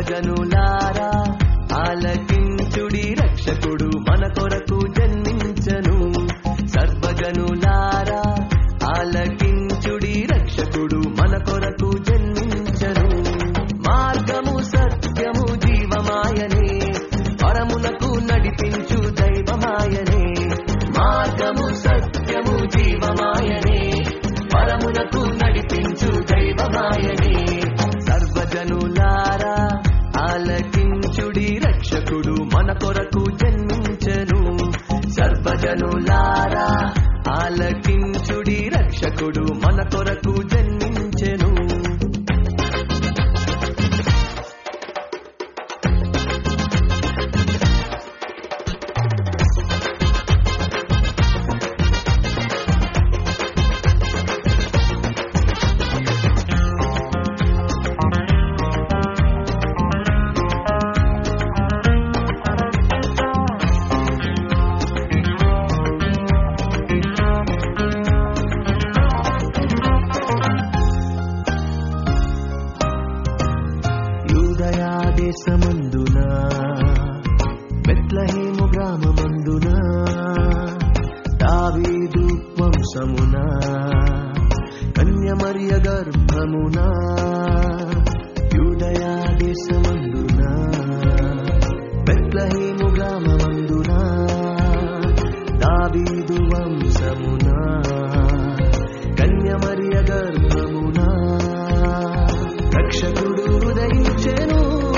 సర్వజనులారా ఆలకించుడి రక్షకుడు మన కొరకు జన్మించను సర్వజనులారా ఆలకించుడి రక్షకుడు మన కొరకు జన్మించను మార్గము సత్యము జీవమాయనే పరములకు నడిపించు దైవమాయనే మార్గము సత్యము జీవమాయనే పరములకు నడిపించు దైవమాయనే సర్వజనులారా ఆలకించుడి రక్షకుడు మన కొరకు జన్మించను సర్వజనులారా ఆలకించుడి రక్షకుడు మన కొరకు జన్మించెను యూదయా దేశమందున బెత్లహేము గ్రామమందున దావీదు వంశమున కన్యమర్య గర్భమున యూదయా దేశమందున బెత్లహేము గ్రామమందున దావీదు వంశమున కన్యమర్య గర్భమున రక్షకుడు ఉదయించెను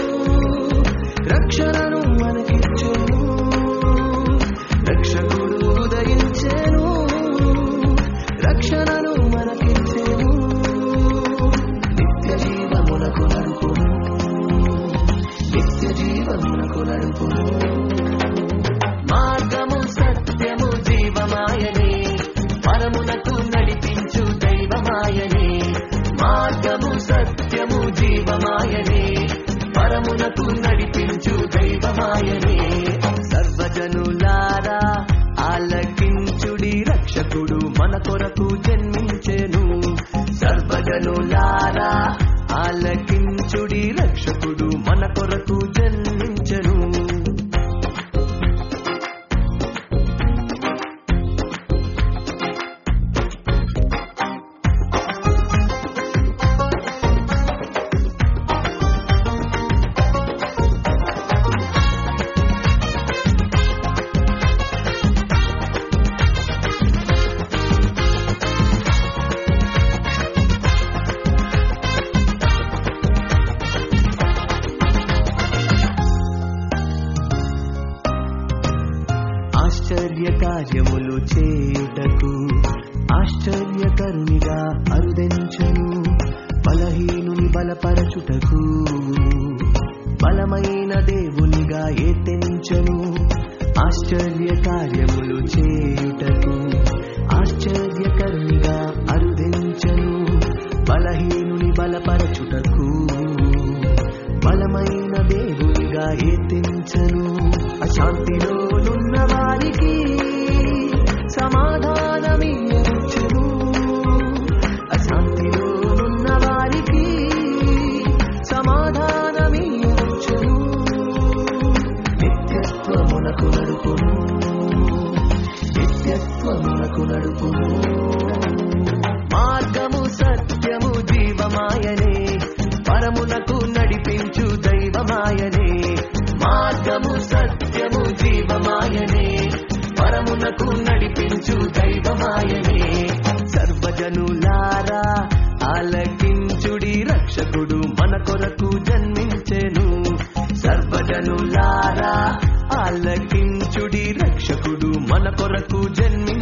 రక్షణను మనకిచ్చెను రక్షకుడు ఉదయించెను రక్షణను మనకిచ్చెను నిత్య జీవమునకు నడుపును నిత్య జీవమునకు నడుపును మార్గము సత్యము జీవమాయనే పరమునకు నడిపించు దైవమాయనే మార్గము సత్యము జీవమాయనే పరమునకు నడిపించు దైవమాయనే సర్వజనులారా ఆలకించుడి రక్షకుడు మన కొరకు జన్మించెను సర్వజనులారా ఆలకించుడి రక్షకుడు మన కొరకు జన్మించెను ఆశ్చర్య కార్యములు చేయుటకు ఆశ్చర్యకరునిగా అరుదెంచను బలహీనుని బలపరచుటకు బలమైన దేవునిగా ఎత్తెంచను ఆశ్చర్య కార్యములు చేయుటకు ఆశ్చర్యకరునిగా అరుదెంచను బలహీనుని బలపరచుటకు బలమైన దేవునిగా ఎత్తించను అశాంతిలోనున్న వారికి సమాధానమియ్యవచ్చును అశాంతిలోనున్న వారికి సమాధానమియ్యవచ్చును నిత్యత్వమునకు నడుపును నిత్యత్వమునకు నడుపును మార్గము సత్యము జీవమాయనే పరమునకు నడిపించు దైవమాయనే మార్గము సత్యము జీవమాయనే పరమునకు నడిపించు దైవమాయనే సర్వజనులారా ఆలకించుడి రక్షకుడు మన కొరకు జన్మించెను సర్వజనులారా ఆలకించుడి రక్షకుడు మన కొరకు జన్మి